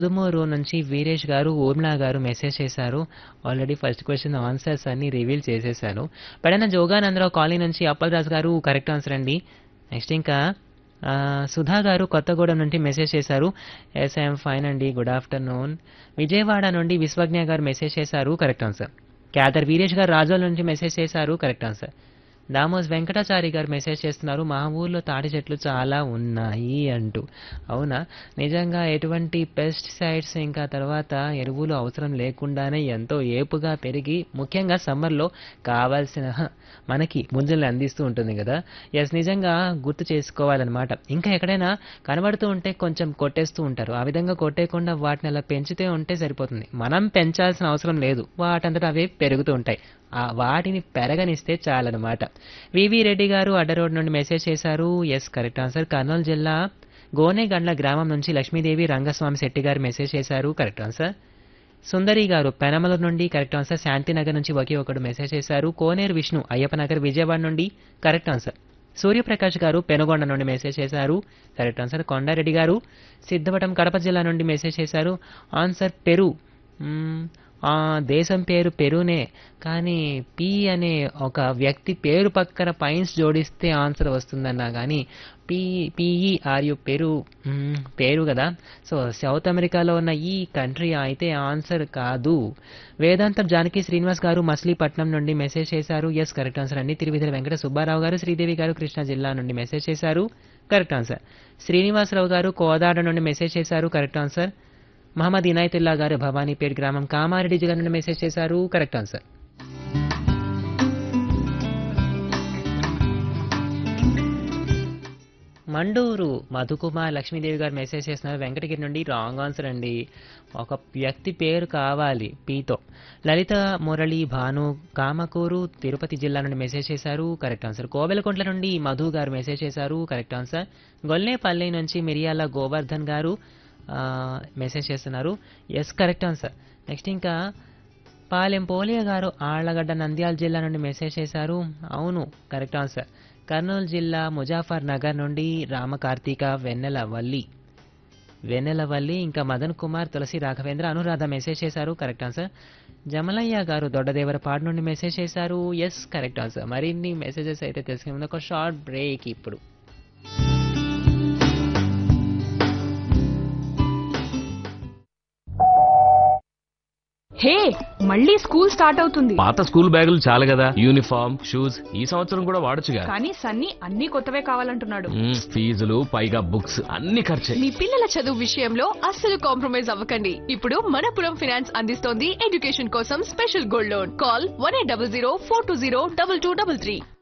ఉదుమూరు నుంచి వీరేష్ గారు, ఊర్మిళ గారు మెసేజ్ చేశారు. ఆల్రెడీ ఫస్ట్ క్వెషన్ ఆన్సర్స్ అన్నీ రివీల్ చేసేసాను. పెడన జోగానందరావు కాలనీ నుంచి అప్పలరాజు గారు కరెక్ట్ ఆన్సర్ అండి. నెక్స్ట్ ఇంకా ఆహ్, సుధా గారు కొత్తగూడెం నుండి మెసేజ్ చేశారు. ఎస్ ఐఎమ్ ఫైన్ అండి. Good afternoon. విజయవాడ నుండి విశ్వజ్ఞ గారు మెసేజ్ చేశారు. Correct answer. క్యాదర్ వీరేష్ గారు రాజోల్ నుంచి మెసేజ్ చేశారు. Correct answer. దామోస్ వెంకటాచారి గారు మెసేజ్ చేస్తున్నారు. మా ఊర్లో తాటి చెట్లు చాలా ఉన్నాయి అంటూ. అవునా? నిజంగా ఎటువంటి పెస్టిసైడ్స్ ఇంకా తర్వాత ఎరువులు అవసరం లేకుండానే ఎంతో ఏపుగా పెరిగి ముఖ్యంగా సమ్మర్‌లో కావాల్సిన మనకి ముంజల్ని అందిస్తూ ఉంటుంది గదా! యెస్ నిజంగా గుర్తు చేసుకోవాలనమాట. ఇంకా ఎక్కడైనా కనబడుతూ ఉంటే కొంచెం కొట్టేస్తూ ఉంటారు. ఆ విధంగా కొట్టేయకుండా వాటిని అలా పెంచుతూ ఉంటే సరిపోతుంది. మనం పెంచాల్సిన అవసరం లేదు. వాటంతట అవే పెరుగుతూ ఉంటాయి. ఆ వాటిని పెరగనిస్తే చాలనమాట. వివి రెడ్డి గారు అడ్డ రోడ్ నుండి మెసేజ్ చేశారు. Yes correct answer. కర్నూలు జిల్లా గోనెగండ్ల గ్రామం నుంచి లక్ష్మీదేవి రంగస్వామి శెట్టి గారు మెసేజ్ చేశారు. Correct answer. సుందరి గారు పెనమలూరు నుండి కరెక్ట్ ఆన్సర్. శాంతినగర్ నుంచి ఒకే ఒకడు మెసేజ్ చేశారు. కోనేరు విష్ణు అయ్యప్పనగర్ విజయవాడ నుండి కరెక్ట్ ఆన్సర్. సూర్యప్రకాష్ గారు పెనుగొండ నుండి మెసేజ్ చేశారు. Correct answer. కొండారెడ్డి గారు సిద్ధవటం కడప జిల్లా నుండి మెసేజ్ చేశారు. Answer Peru. హ్మ్. ఆ దేశం పేరు పెరునే. కానీ పి అనే ఒక వ్యక్తి పేరు పక్కన పైన్స్ జోడిస్తే ఆన్సర్ వస్తుందన్నా గానీ పి పిఈఆర్‌యు పెరు హ్మ్. పేరు గదా! సో సౌత్ అమెరికాలో ఉన్న ఈ కంట్రీ అయితే ఆన్సర్ కాదు. వేదాంతం జానకి శ్రీనివాస్ గారు మచిలీపట్నం నుండి మెసేజ్ చేశారు. యెస్ కరెక్ట్ ఆన్సర్ అండి. తిరువిధుల వెంకట సుబ్బారావు గారు, శ్రీదేవి గారు కృష్ణా జిల్లా నుండి మెసేజ్ చేశారు. Correct answer. శ్రీనివాసరావు గారు కోదాడ నుండి మెసేజ్ చేశారు. Correct answer. మహమ్మద్ ఇనాయతుల్లా గారు భవానీపేట్ గ్రామం కామారెడ్డి జిల్లా నుండి మెసేజ్ చేశారు. Correct answer. మండూరు మధుకుమార్ లక్ష్మీదేవి గారు మెసేజ్ చేస్తున్నారు. వెంకటగిరి నుండి రాంగ్ ఆన్సర్ అండి. ఒక వ్యక్తి పేరు కావాలి పీతో. లలిత మురళి భాను కామకూరు తిరుపతి జిల్లా నుండి మెసేజ్ చేశారు. Correct answer. కోవెలకుంట్ల నుండి మధు గారు మెసేజ్ చేశారు. Correct answer. గొల్లేపల్లి నుంచి మిరియాల గోవర్ధన్ గారు ఆహ్, మెసేజ్ చేస్తున్నారు. Yes correct answer. నెక్స్ట్ ఇంకా పాలెం పోలియ గారు ఆళ్లగడ్డ నంద్యాల జిల్లా నుండి మెసేజ్ చేశారు. అవును కరెక్ట్ ఆన్సర్. కర్నూలు జిల్లా ముజాఫర్ నగర్ నుండి రామకార్తీక వెన్నెలవల్లి వెన్నెలవల్లి ఇంకా మదన్ కుమార్ తులసి రాఘవేంద్ర అనురాధ మెసేజ్ చేశారు. Correct answer. జమలయ్య గారు దొడ్డదేవరపాడు నుండి మెసేజ్ చేశారు. Yes correct answer. మరిన్ని మెసేజెస్ అయితే తెలుసుకునే ముందు ఒక షార్ట్ బ్రేక్ ఇప్పుడు. హే మళ్ళీ స్కూల్ స్టార్ట్ అవుతుంది పాత స్కూల్ బ్యాగులు చాలు కదా యూనిఫామ్ షూస్ ఈ సంవత్సరం కూడా వాడొచ్చుగా కానీ సన్నీ అన్ని కొత్తవే కావాలంటున్నాడు మ్మ్, ఫీజులు పైగా బుక్స్ అన్ని ఖర్చే మీ పిల్లల చదువు విషయంలో అస్సలు కాంప్రమైజ్ అవ్వకండి ఇప్పుడు మనపురం ఫైనాన్స్ అందిస్తోంది ఎడ్యుకేషన్ కోసం special gold loan call one eight double zero four two zero double two double three